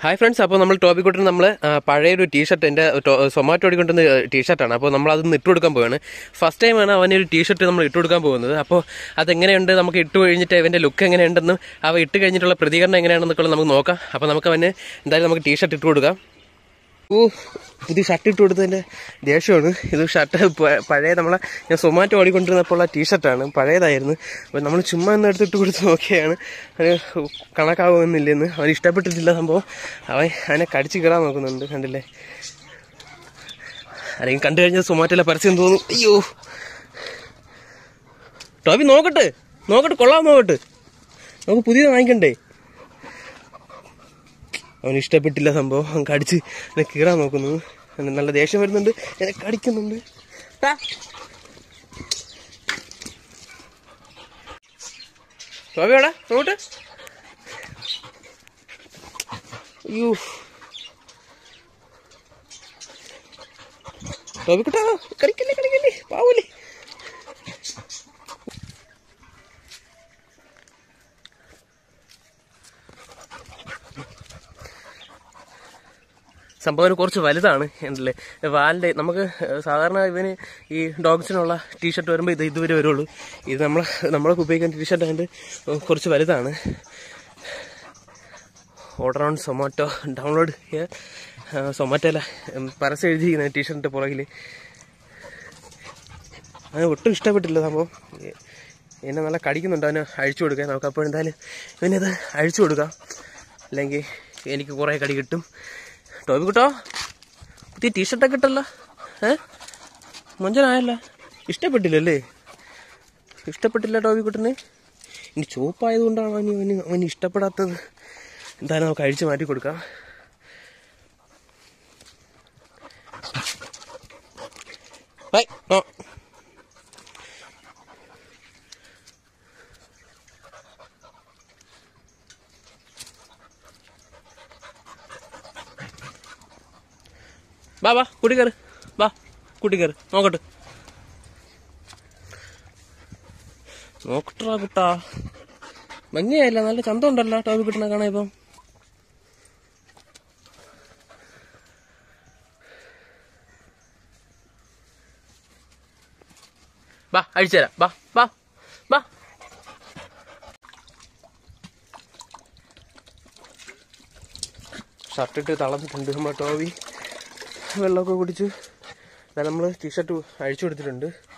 Hi friends അപ്പോൾ നമ്മൾ ടോപ്പിക്കോട്ടിന് നമ്മൾ പഴയൊരു ടീഷർട്ട് എൻ്റെ സൊമാറ്റോ ഓടിക്കൊണ്ടുവന്ന ടീഷർട്ടാണ് അപ്പോൾ നമ്മൾ അത് ഇട്ട് കൊടുക്കാൻ പോവുകയാണ് ഫസ്റ്റ് ടൈമാണ് അവനൊരു ടീഷർട്ട് നമ്മൾ ഇട്ട് കൊടുക്കാൻ പോകുന്നത് അപ്പോൾ അതെങ്ങനെയുണ്ട് നമുക്ക് ഇട്ട് കഴിഞ്ഞിട്ട് അവൻ്റെ ലുക്ക് എങ്ങനെയുണ്ടെന്നും അവ ഇട്ട് കഴിഞ്ഞിട്ടുള്ള പ്രതികരണം എങ്ങനെയാണെന്നൊക്കെ നമുക്ക് നോക്കാം അപ്പോൾ നമുക്ക് അവന് എന്തായാലും നമുക്ക് ടീഷർട്ട് ഇട്ട് കൊടുക്കാം ഓ പുതിയ ഷർട്ട് ഇട്ട് കൊടുത്തതിൻ്റെ ദേഷ്യമാണ് ഇത് ഷർട്ട് പഴയ നമ്മളെ ഞാൻ സൊമാറ്റോ ഓടിക്കൊണ്ടിരുന്നപ്പോൾ ഉള്ള ടീഷർട്ടാണ് പഴയതായിരുന്നു അപ്പോൾ നമ്മൾ ചുമ്മാ ഒന്ന് എടുത്തിട്ട് കൊടുത്ത് നോക്കിയാണ് അത് കണക്കാവുന്നില്ലെന്ന് അവന് ഇഷ്ടപ്പെട്ടിട്ടില്ല സംഭവം അവൻ അവനെ കടിച്ച് കയറാൻ നോക്കുന്നുണ്ട് കണ്ടില്ലേ ആരെങ്കിലും കണ്ടു കഴിഞ്ഞാൽ സൊമാറ്റോയിലെ പരസ്യം തോന്നും അയ്യോ ടോബി നോക്കട്ടെ നോക്കട്ടെ കൊള്ളാം നോക്കട്ടെ നമുക്ക് പുതിയത് വാങ്ങിക്കണ്ടേ അവന് ഇഷ്ടപ്പെട്ടില്ല സംഭവം അവൻ കടിച്ച് എന്നെ കീറാൻ നോക്കുന്നു അവന് നല്ല ദേഷ്യം വരുന്നുണ്ട് എന്നെ കടിക്കുന്നുണ്ട് ടാ. ടോബി എവിടെ നോട്ട് അയ്യോ ടോബി കുട്ടാ കളിക്കല്ലേ കളിക്കല്ലേ പാവൂലേ സംഭവം കുറച്ച് വലുതാണ് എന്തല്ലേ വാലിൻ്റെ നമുക്ക് സാധാരണ ഇവന് ഈ ഡോഗ്സിനുള്ള ടീഷർട്ട് വരുമ്പോൾ ഇത് ഇതുവരെ വരുള്ളൂ ഇത് നമ്മൾ നമ്മളൊക്കെ ഉപയോഗിക്കുന്ന ടീഷർട്ട് ആയതുകൊണ്ട് കുറച്ച് വലുതാണ് ഓർഡർ ഓൺ സൊമാറ്റോ ഡൗൺലോഡ് സൊമാറ്റോല പരസ്യം എഴുതിയിരിക്കുന്ന ടീഷർട്ടിൻ്റെ പുറകിൽ അവന് ഒട്ടും ഇഷ്ടപ്പെട്ടില്ല സംഭവം എന്നെ നല്ല കടിക്കുന്നുണ്ട് അവന് അഴിച്ചു കൊടുക്കാൻ നമുക്ക് അപ്പോൾ എന്തായാലും ഇവനത് അഴിച്ചു കൊടുക്കാം അല്ലെങ്കിൽ എനിക്ക് കുറേ കടി കിട്ടും ടോബി കിട്ടോ പുതിയ ടീഷർട്ടൊക്കെ കിട്ടല്ലോ ഏ മൊഞ്ചനായല്ലോ ഇഷ്ടപ്പെട്ടില്ലല്ലേ ഇഷ്ടപ്പെട്ടില്ല ടോബി കുട്ടന് ഇനി ചുവപ്പായതുകൊണ്ടാണ് അവന് അവന് അവന് ഇഷ്ടപ്പെടാത്തത് എന്തായാലും നമുക്ക് അഴിച്ചു മാറ്റി കൊടുക്കാം ബൈ ഓ വാ വാ കൂട്ടി കയറ് വാ കൂട്ടി കയറ് നോക്കട്ടെ നോക്കട്ടാ കുട്ടാ ഭംഗിയായില്ല നല്ല ചന്തം ഉണ്ടല്ലോ ടോബി കിട്ടണ കാണാൻ ഇപ്പം വാ അഴിച്ചു തരാം വാ വാ വാ ഷർട്ടിട്ട് തളർന്നിട്ടുണ്ട് നമ്മുടെ ടോബി വെള്ളമൊക്കെ കുടിച്ച് നമ്മൾ ടീഷർട്ട് അഴിച്ചു കൊടുത്തിട്ടുണ്ട്